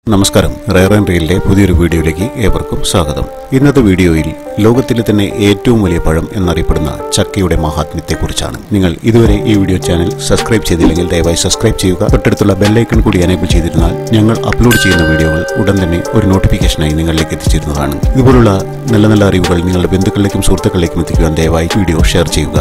നമസ്കാരം rare and റിയലിലെ പുതിയൊരു വീഡിയോയിലേക്ക് ഏവർക്കും സ്വാഗതം ഇന്നത്തെ വീഡിയോയിൽ ലോകത്തിലെ തന്നെ ഏറ്റവും വലിയ പഴം എന്നറിയപ്പെടുന്ന ചക്കയുടെ മഹാത്മ്യത്തെക്കുറിച്ചാണ് നിങ്ങൾ ഇതുവരെ ഈ വീഡിയോ ചാനൽ സബ്സ്ക്രൈബ് ചെയ്തില്ലെങ്കിൽ ദയവായി സബ്സ്ക്രൈബ് ചെയ്യുക തൊട്ടടുത്തുള്ള ബെല്ലൈക്കൺ കൂടി എനേബിൾ ചെയ്തിരുന്നാൽ ഞങ്ങൾ അപ്ലോഡ് ചെയ്യുന്ന വീഡിയോകൾ ഉടൻ തന്നെ ഒരു നോട്ടിഫിക്കേഷനായി നിങ്ങളിലേക്ക് എത്തിച്ചേരുന്നതാണ് ഇതുപോലുള്ള നല്ല നല്ല അറിവുകൾ നിങ്ങളുടെ ബന്ധുക്കളിലേക്കും സുഹൃത്തുക്കളിലേക്കും എത്തിക്കുവാൻ ദയവായി വീഡിയോ ഷെയർ ചെയ്യുക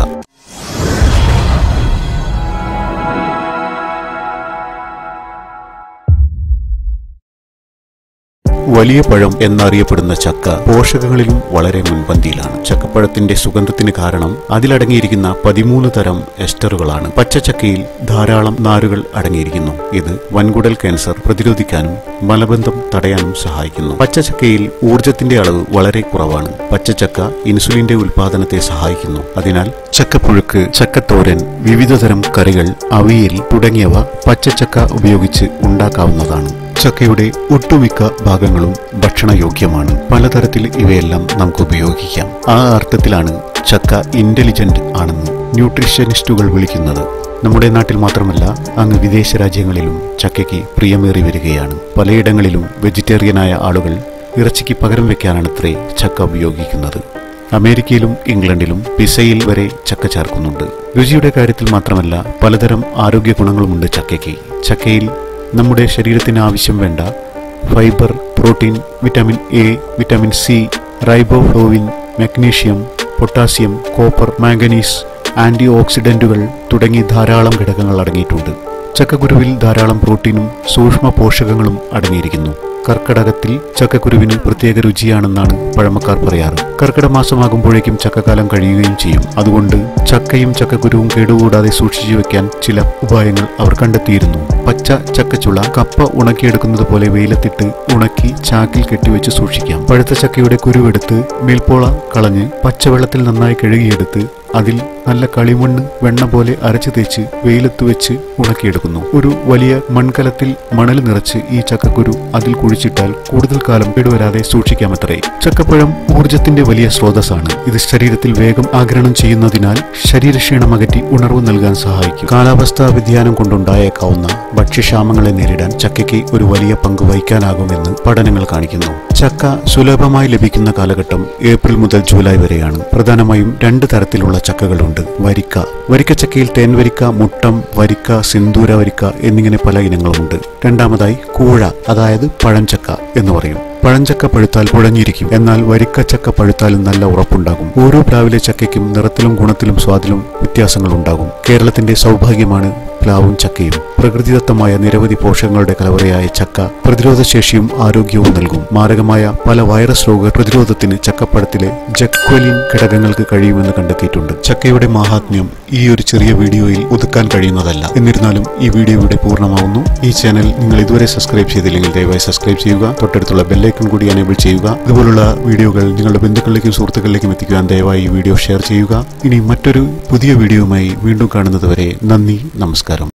വലിയ പഴം എന്നറിയപ്പെടുന്ന ചക്ക പോഷകങ്ങളിലും വളരെ മുൻപന്തിയിലാണ് ചക്കപ്പഴത്തിന്റെ സുഗന്ധത്തിന് കാരണം അതിലടങ്ങിയിരിക്കുന്ന പതിമൂന്ന് തരം എസ്റ്ററുകളാണ് പച്ചച്ചക്കയിൽ ധാരാളം നാരുകൾ അടങ്ങിയിരിക്കുന്നു ഇത് വൻകുടൽ ക്യാൻസർ പ്രതിരോധിക്കാനും മലബന്ധം തടയാനും സഹായിക്കുന്നു പച്ചച്ചക്കയിൽ ഊർജത്തിന്റെ അളവ് വളരെ കുറവാണ് പച്ചച്ചക്ക ഇൻസുലിന്റെ ഉൽപാദനത്തെ സഹായിക്കുന്നു അതിനാൽ ചക്കപ്പുഴുക്ക് ചക്കത്തോരൻ വിവിധതരം കറികൾ അവിയൽ തുടങ്ങിയവ പച്ചച്ചക്ക ഉപയോഗിച്ച് ഉണ്ടാക്കാവുന്നതാണ് ചക്കയുടെ ഒട്ടുമിക്ക ഭാഗങ്ങളും ഭക്ഷണയോഗ്യമാണ് പലതരത്തിൽ ഇവയെല്ലാം നമുക്ക് ഉപയോഗിക്കാം ആ അർത്ഥത്തിലാണ് ചക്ക ഇന്റലിജന്റ് ആണെന്ന് ന്യൂട്രീഷ്യനിസ്റ്റുകൾ വിളിക്കുന്നത് നമ്മുടെ നാട്ടിൽ മാത്രമല്ല അങ്ങ് വിദേശ രാജ്യങ്ങളിലും ചക്കയ്ക്ക് പ്രിയമേറി വരികയാണ് പലയിടങ്ങളിലും വെജിറ്റേറിയനായ ആളുകൾ ഇറച്ചിക്ക് പകരം വെക്കാനാണത്രേ ചക്ക ഉപയോഗിക്കുന്നത് അമേരിക്കയിലും ഇംഗ്ലണ്ടിലും പിസയിൽ വരെ ചക്ക ചേർക്കുന്നുണ്ട് രുചിയുടെ കാര്യത്തിൽ മാത്രമല്ല പലതരം ആരോഗ്യ ഗുണങ്ങളുമുണ്ട് ചക്കയ്ക്ക് ചക്കയിൽ നമ്മുടെ ശരീരത്തിന് ആവശ്യം വേണ്ട fibre protein vitamin A vitamin C riboflavin magnesium potassium copper manganese ആന്റി ഓക്സിഡന്റുകൾ തുടങ്ങി ധാരാളം ഘടകങ്ങൾ അടങ്ങിയിട്ടുണ്ട് ചക്കക്കുരുവിൽ ധാരാളം പ്രോട്ടീനും സൂക്ഷ്മ പോഷകങ്ങളും അടങ്ങിയിരിക്കുന്നു കർക്കടകത്തിൽ ചക്കക്കുരുവിന് പ്രത്യേക രുചിയാണെന്നാണ് പഴമക്കാർ പറയാറ് കർക്കിടക മാസമാകുമ്പോഴേക്കും ചക്കക്കാലം കഴിയുകയും ചെയ്യും അതുകൊണ്ട് ചക്കയും ചക്കക്കുരുവും കേടുകൂടാതെ സൂക്ഷിച്ചു വെക്കാൻ ചില ഉപായങ്ങൾ അവർ കണ്ടെത്തിയിരുന്നു പച്ച ചക്കച്ചുള കപ്പ ഉണക്കിയെടുക്കുന്നത് പോലെ വെയിലത്തിട്ട് ഉണക്കി ചാക്കിൽ കെട്ടിവെച്ച് സൂക്ഷിക്കാം പഴുത്ത ചക്കയുടെ കുരുവെടുത്ത് മേൽപ്പോള കളഞ്ഞ് പച്ചവെള്ളത്തിൽ നന്നായി കഴുകിയെടുത്ത് അതിൽ നല്ല കളിമണ്ണ് വെണ്ണ പോലെ അരച്ചു തേച്ച് വെയിലത്ത് വെച്ച് ഉണക്കിയെടുക്കുന്നു ഒരു വലിയ മൺകലത്തിൽ മണൽ നിറച്ച് ഈ ചക്കക്കുരു അതിൽ കുഴിച്ചിട്ടാൽ കൂടുതൽ കാലം കേടുവരാതെ സൂക്ഷിക്കാമത്രേ ചക്കപ്പഴം ഊർജത്തിന്റെ വലിയ സ്രോതസ്സാണ് ഇത് ശരീരത്തിൽ വേഗം ആഗിരണം ചെയ്യുന്നതിനാൽ ശരീരക്ഷീണം അകറ്റി ഉണർവ് നൽകാൻ സഹായിക്കും കാലാവസ്ഥാ വ്യതിയാനം കൊണ്ടുണ്ടായേക്കാവുന്ന ഭക്ഷ്യക്ഷാമങ്ങളെ നേരിടാൻ ചക്കയ്ക്ക് ഒരു വലിയ പങ്ക് വഹിക്കാനാകുമെന്ന് പഠനങ്ങൾ കാണിക്കുന്നു ചക്ക സുലഭമായി ലഭിക്കുന്ന കാലഘട്ടം ഏപ്രിൽ മുതൽ ജൂലൈ വരെയാണ് പ്രധാനമായും രണ്ട് തരത്തിലുള്ള ചക്കകളുണ്ട് വരിക്ക വരിക്കച്ചക്കയിൽ തേൻവരിക്ക മുട്ടം വരിക്ക സിന്ദൂര വരിക്ക എന്നിങ്ങനെ പല ഇനങ്ങളുമുണ്ട് രണ്ടാമതായി കൂഴ അതായത് പഴഞ്ചക്ക എന്ന് പറയും പഴഞ്ചക്ക പഴുത്താൽ കുഴഞ്ഞിരിക്കും എന്നാൽ വരിക്കച്ചക്ക പഴുത്താലും നല്ല ഉറപ്പുണ്ടാകും ഓരോ പ്ലാവിലെ ചക്കയ്ക്കും നിറത്തിലും ഗുണത്തിലും സ്വാദിലും വ്യത്യാസങ്ങൾ ഉണ്ടാകും കേരളത്തിന്റെ സൗഭാഗ്യമാണ് പ്ലാവും ചക്കയും പ്രകൃതിദത്തമായ നിരവധി പോഷകങ്ങളുടെ കലവറയായ ചക്ക പ്രതിരോധശേഷിയും ആരോഗ്യവും നൽകും മാരകമായ പല വൈറസ് രോഗ പ്രതിരോധത്തിന് ചക്കപ്പഴത്തിലെ ജക്വലിൻ ഘടകങ്ങൾക്ക് കഴിയുമെന്ന് കണ്ടെത്തിയിട്ടുണ്ട് ചക്കയുടെ മാഹാത്മ്യം ഈ ഒരു ചെറിയ വീഡിയോയിൽ ഒതുക്കാൻ കഴിയുന്നതല്ല എന്നിരുന്നാലും ഈ വീഡിയോ ഇവിടെ പൂർണ്ണമാവുന്നു ഈ ചാനൽ നിങ്ങൾ ഇതുവരെ സബ്സ്ക്രൈബ് ചെയ്തില്ലെങ്കിൽ ദയവായി സബ്സ്ക്രൈബ് ചെയ്യുക തൊട്ടടുത്തുള്ള ബെല്ലൈക്കൺ കൂടി എനേബിൾ ചെയ്യുക ഇതുപോലുള്ള വീഡിയോകൾ നിങ്ങളുടെ ബന്ധുക്കളിലേക്കും സുഹൃത്തുക്കളിലേക്കും എത്തിക്കുവാൻ ദയവായി ഈ വീഡിയോ ഷെയർ ചെയ്യുക ഇനി മറ്റൊരു പുതിയ വീഡിയോയുമായി വീണ്ടും കാണുന്നതുവരെ നന്ദി നമസ്കാരം